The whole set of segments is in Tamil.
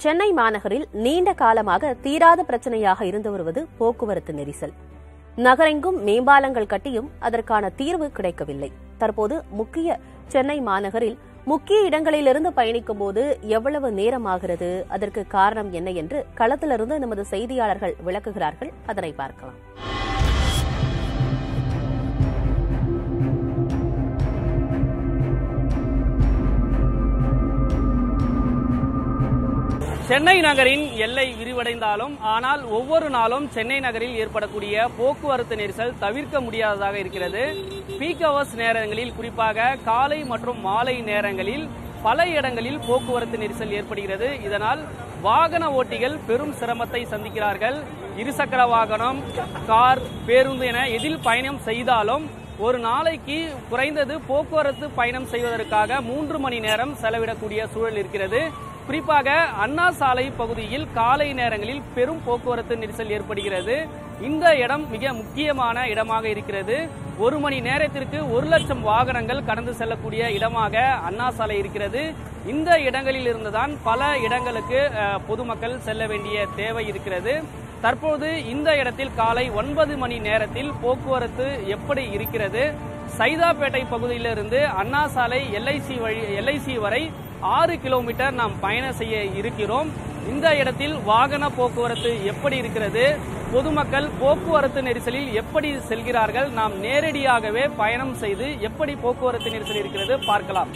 சென்னை மாநகரில் நீண்ட காலமாக தீராத பிரச்சனையாக இருந்து வருவது போக்குவரத்து நெரிசல் நகரெங்கும் மேம்பாலங்கள் கட்டியும் அதற்கான தீர்வு கிடைக்கவில்லை தற்போது முக்கிய சென்னை மாநகரில் முக்கிய இடங்களிலிருந்து பயணிக்கும் போது எவ்வளவு நேரம் ஆகிறது அதற்கு காரணம் என்ன என்று களத்திலிருந்து நமது செய்தியாளர்கள் விளக்குகிறார்கள் அதனை பார்க்கலாம் சென்னை நகரின் எல்லை விரிவடைந்தாலும் ஆனால் ஒவ்வொரு நாளும் சென்னை நகரில் ஏற்படக்கூடிய போக்குவரத்து நெரிசல் தவிர்க்க முடியாததாக இருக்கிறது பீக் ஹவர்ஸ் நேரங்களில் குறிப்பாக காலை மற்றும் மாலை நேரங்களில் பல இடங்களில் போக்குவரத்து நெரிசல் ஏற்படுகிறது இதனால் வாகன ஓட்டிகள் பெரும் சிரமத்தை சந்திக்கிறார்கள் இருசக்கர வாகனம் கார் பேருந்து என எதில் பயணம் செய்தாலும் ஒரு நாளைக்கு குறைந்தது போக்குவரத்து பயணம் செய்வதற்காக மூன்று மணி நேரம் செலவிடக்கூடிய சூழல் இருக்கிறது குறிப்பாக அண்ணா சாலை பகுதியில் காலை நேரங்களில் பெரும் போக்குவரத்து நெரிசல் ஏற்படுகிறது இந்த இடம் மிக முக்கியமான இடமாக இருக்கிறது ஒரு மணி நேரத்திற்கு ஒரு லட்சம் வாகனங்கள் கடந்து செல்லக்கூடிய இடமாக அண்ணா சாலை இருக்கிறது இந்த இடங்களில் இருந்துதான் பல இடங்களுக்கு அஹ், பொதுமக்கள் செல்ல வேண்டிய தேவை இருக்கிறது தற்போது இந்த இடத்தில் காலை ஒன்பது மணி நேரத்தில் போக்குவரத்து எப்படி இருக்கிறது சைதாப்பேட்டை பகுதியிலிருந்து அண்ணா சாலை எல்ஐசி வழி எல்ஐசி வரை ஆறு கிலோமீட்டர் நாம் பயணம் செய்ய இருக்கிறோம் இந்த இடத்தில் வாகன போக்குவரத்து எப்படி இருக்கிறது பொதுமக்கள் போக்குவரத்து நெரிசலில் எப்படி செல்கிறார்கள் நாம் நேரடியாகவே பயணம் செய்து எப்படி போக்குவரத்து நெரிசல் இருக்கிறது பார்க்கலாம்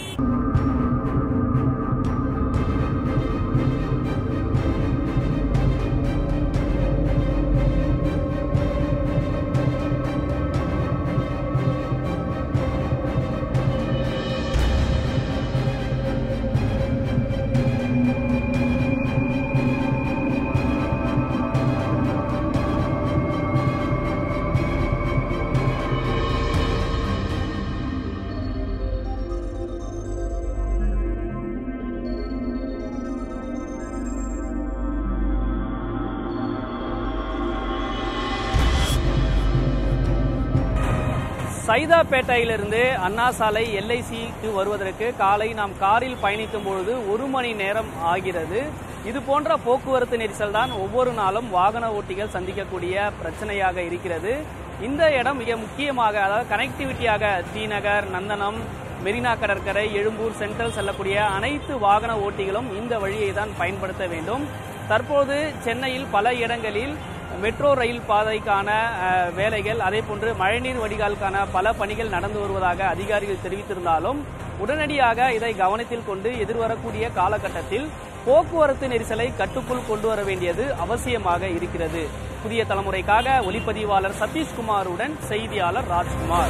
சைதாப்பேட்டையிலிருந்து அண்ணா சாலை எல்ஐசிக்கு வருவதற்கு காலை நாம் காரில் பயணிக்கும் பொழுது ஒரு மணி நேரம் ஆகிறது இது போன்ற போக்குவரத்து நெரிசல் தான் ஒவ்வொரு நாளும் வாகன ஓட்டிகள் சந்திக்கக்கூடிய பிரச்சனையாக இருக்கிறது இந்த இடம் மிக முக்கியமாக அதாவது கனெக்டிவிட்டியாக டி நகர் நந்தனம் மெரினா கடற்கரை எழும்பூர் சென்ட்ரல் செல்லக்கூடிய அனைத்து வாகன ஓட்டிகளும் இந்த வழியை தான் பயன்படுத்த வேண்டும் தற்போது சென்னையில் பல இடங்களில் மெட்ரோ ரயில் பாதைக்கான அஹ், வேலைகள் அதே போன்று மழைநீர் வடிகாலுக்கான பல பணிகள் நடந்து வருவதாக அதிகாரிகள் தெரிவித்திருந்தாலும் உடனடியாக இதை கவனத்தில் கொண்டு எதிர்வரக்கூடிய காலகட்டத்தில் போக்குவரத்து நெரிசலை கட்டுக்குள் கொண்டு வர வேண்டியது அவசியமாக இருக்கிறது புதிய தலைமுறைக்காக ஒளிப்பதிவாளர் சதீஷ்குமாருடன் செய்தியாளர் ராஜ்குமார்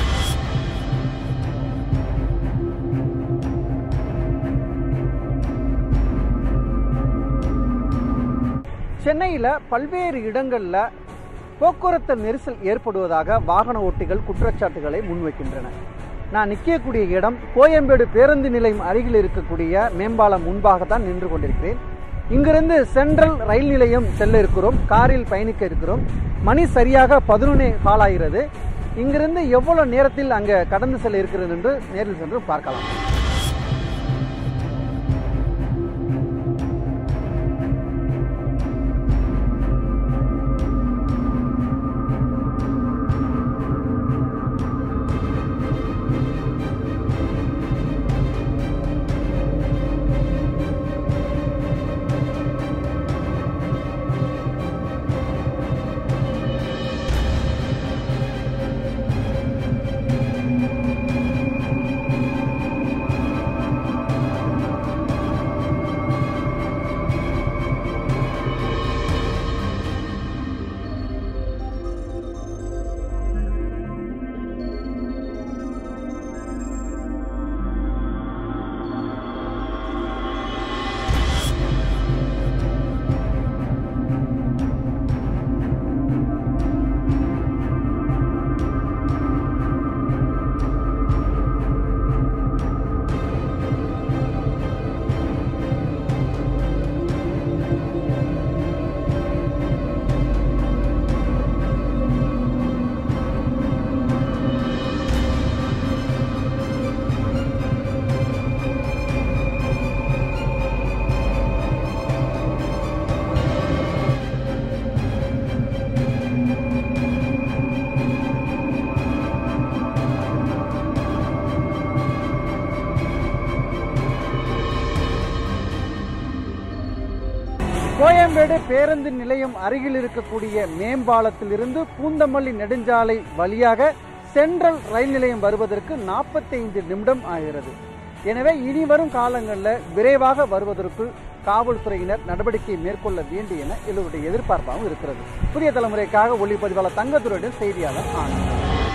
சென்னையில் பல்வேறு இடங்களில் போக்குவரத்து நெரிசல் ஏற்படுவதாக வாகன ஓட்டிகள் குற்றச்சாட்டுகளை முன்வைக்கின்றன நான் நிற்கக்கூடிய இடம் கோயம்பேடு பேருந்து நிலையம் அருகில் இருக்கக்கூடிய மேம்பாலம் முன்பாக தான் நின்று கொண்டிருக்கிறேன் இங்கிருந்து சென்ட்ரல் ரயில் நிலையம் செல்ல இருக்கிறோம் காரில் பயணிக்க இருக்கிறோம் மணி சரியாக பதினொன்னே காலாகிறது இங்கிருந்து எவ்வளவு நேரத்தில் அங்கே கடந்து செல்ல இருக்கிறது என்று நேரில் சென்று பார்க்கலாம் கோயம்பேடு பேருந்து நிலையம் அருகில் இருக்கக்கூடிய மேம்பாலத்திலிருந்து பூந்தமல்லி நெடுஞ்சாலை வழியாக சென்ட்ரல் ரயில் நிலையம் வருவதற்கு 45 நிமிடம் ஆகிறது எனவே இனி வரும் காலங்களில் விரைவாக வருவதற்குள் காவல்துறையினர் நடவடிக்கை மேற்கொள்ள வேண்டும் என எல்லோருடைய எதிர்பார்ப்பாகவும் இருக்கிறது புதிய தலைமுறைக்காக ஒளிப்பதிவாளர் தங்கத்துறையுடன் செய்தியாளர் ஆனந்த்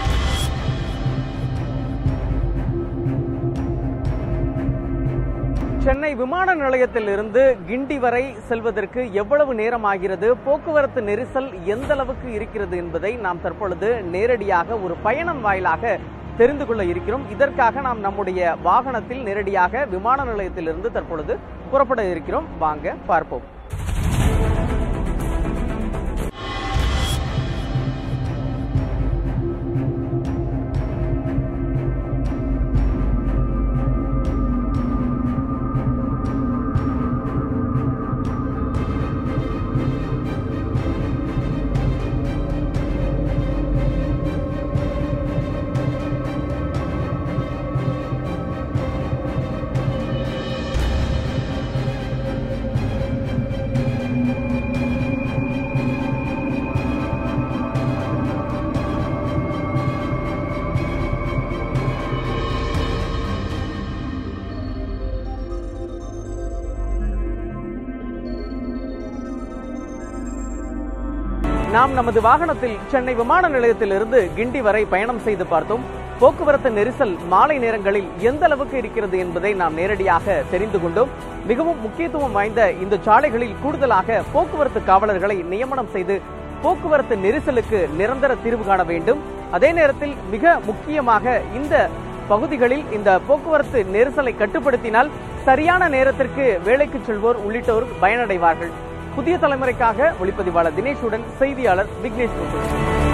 சென்னை விமான நிலையத்தில் இருந்து கிண்டி வரை செல்வதற்கு எவ்வளவு நேரம் ஆகிறது போக்குவரத்து நெரிசல் எந்த அளவுக்கு இருக்கிறது என்பதை நாம் தற்பொழுது நேரடியாக ஒரு பயணம் வாயிலாக தெரிந்து கொள்ள இருக்கிறோம் இதற்காக நாம் நம்முடைய வாகனத்தில் நேரடியாக விமான நிலையத்திலிருந்து தற்பொழுது புறப்பட இருக்கிறோம் வாங்க பார்ப்போம் நாம் நமது வாகனத்தில் சென்னை விமான நிலையத்திலிருந்து கிண்டி வரை பயணம் செய்து பார்த்தோம் போக்குவரத்து நெரிசல் மாலை நேரங்களில் எந்த அளவுக்கு இருக்கிறது என்பதை நாம் நேரடியாக தெரிந்து கொண்டோம் மிகவும் முக்கியத்துவம் வாய்ந்த இந்த சாலைகளில் கூடுதலாக போக்குவரத்து காவலர்களை நியமனம் செய்து போக்குவரத்து நெரிசலுக்கு நிரந்தர தீர்வு காண வேண்டும் அதே நேரத்தில் மிக முக்கியமாக இந்த பகுதிகளில் இந்த போக்குவரத்து நெரிசலை கட்டுப்படுத்தினால் சரியான நேரத்திற்கு வேலைக்கு செல்வோர் உள்ளிட்டோர் பயனடைவார்கள் புதிய தலைமுறைக்காக ஒளிப்பதிவாளர் தினேஷுடன் செய்தியாளர் விக்னேஷ் கோகுல்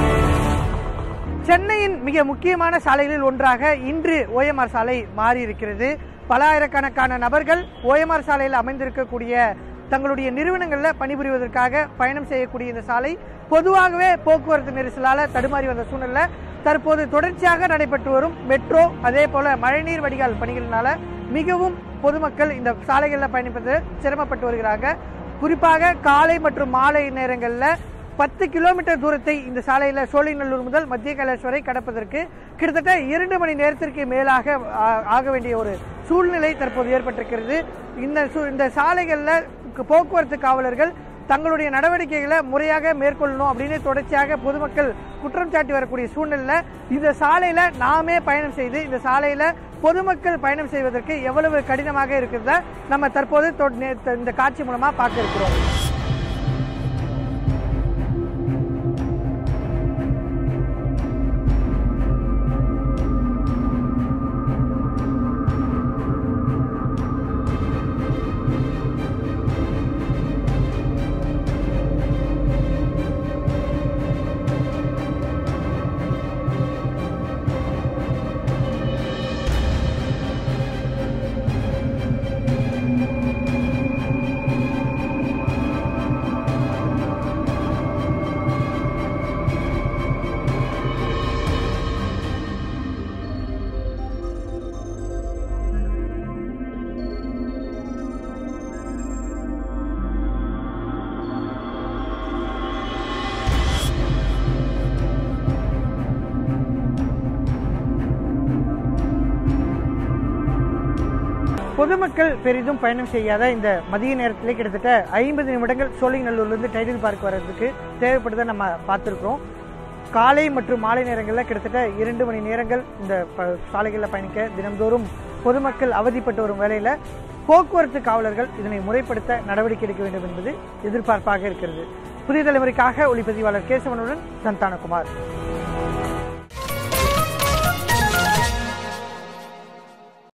சென்னையின் மிக முக்கியமான சாலைகளில் ஒன்றாக இன்று ஓஎம்ஆர் சாலை மாறி இருக்கிறது பல ஆயிரக்கணக்கான நபர்கள் ஓஎம்ஆர் சாலையில் அமைந்திருக்கக்கூடிய தங்களுடைய நிறுவனங்களில் பணிபுரிவதற்காக பயணம் செய்யக்கூடிய இந்த சாலை பொதுவாகவே போக்குவரத்து நெரிசலால தடுமாறி வந்த சூழ்நிலை தற்போது தொடர்ச்சியாக நடைபெற்று வரும் மெட்ரோ அதே போல மழைநீர் வடிகால் பணிகளினால மிகவும் பொதுமக்கள் இந்த சாலைகளில் பயணிப்பது சிரமப்பட்டு வருகிறாங்க குறிப்பாக காலை மற்றும் மாலை நேரங்களில் பத்து கிலோமீட்டர் தூரத்தை இந்த சாலையில் சோழிநல்லூர் முதல் மத்திய கைலாஷ் வரை கடப்பதற்கு கிட்டத்தட்ட இரண்டு மணி நேரத்திற்கு மேலாக ஆ- ஆக வேண்டிய ஒரு சூழ்நிலை தற்போது ஏற்பட்டிருக்கிறது இந்த சூ- இந்த சாலைகளில் போக்குவரத்து காவலர்கள் தங்களுடைய நடவடிக்கைகளை முறையாக மேற்கொள்ளணும் அப்படின்னு தொடர்ச்சியாக பொதுமக்கள் குற்றம் சாட்டி வரக்கூடிய சூழ்நிலையில இந்த சாலையில நாமே பயணம் செய்து இந்த சாலையில பொதுமக்கள் பயணம் செய்வதற்கு எவ்வளவு கடினமாக இருக்கிறத நம்ம தற்போது தொ- நே- இந்த காட்சி மூலமா பார்க்க இருக்கிறோம் பொதுமக்கள் பெரிதும் பயணம் செய்யாத இந்த மதிய நேரத்திலே கிட்டத்தட்ட ஐம்பது நிமிடங்கள் சோழிங்கநல்லூர்லேருந்து டைட்டில் பார்க் வர்றதுக்கு தேவைப்படுதை நம்ம பார்த்துருக்குறோம் காலை மற்றும் மாலை நேரங்களில் கிட்டத்தட்ட இரண்டு மணி நேரங்கள் இந்த ப- சாலைகளில் பயணிக்க தினம்தோறும் பொதுமக்கள் அவதிப்பட்டு வரும் வேளையில் போக்குவரத்து காவலர்கள் இதனை முறைப்படுத்த நடவடிக்கை எடுக்க வேண்டும் என்பது எதிர்பார்ப்பாக இருக்கிறது புதிய தலைமுறைக்காக ஒளிப்பதிவாளர் கேசவனுடன் சந்தானகுமார்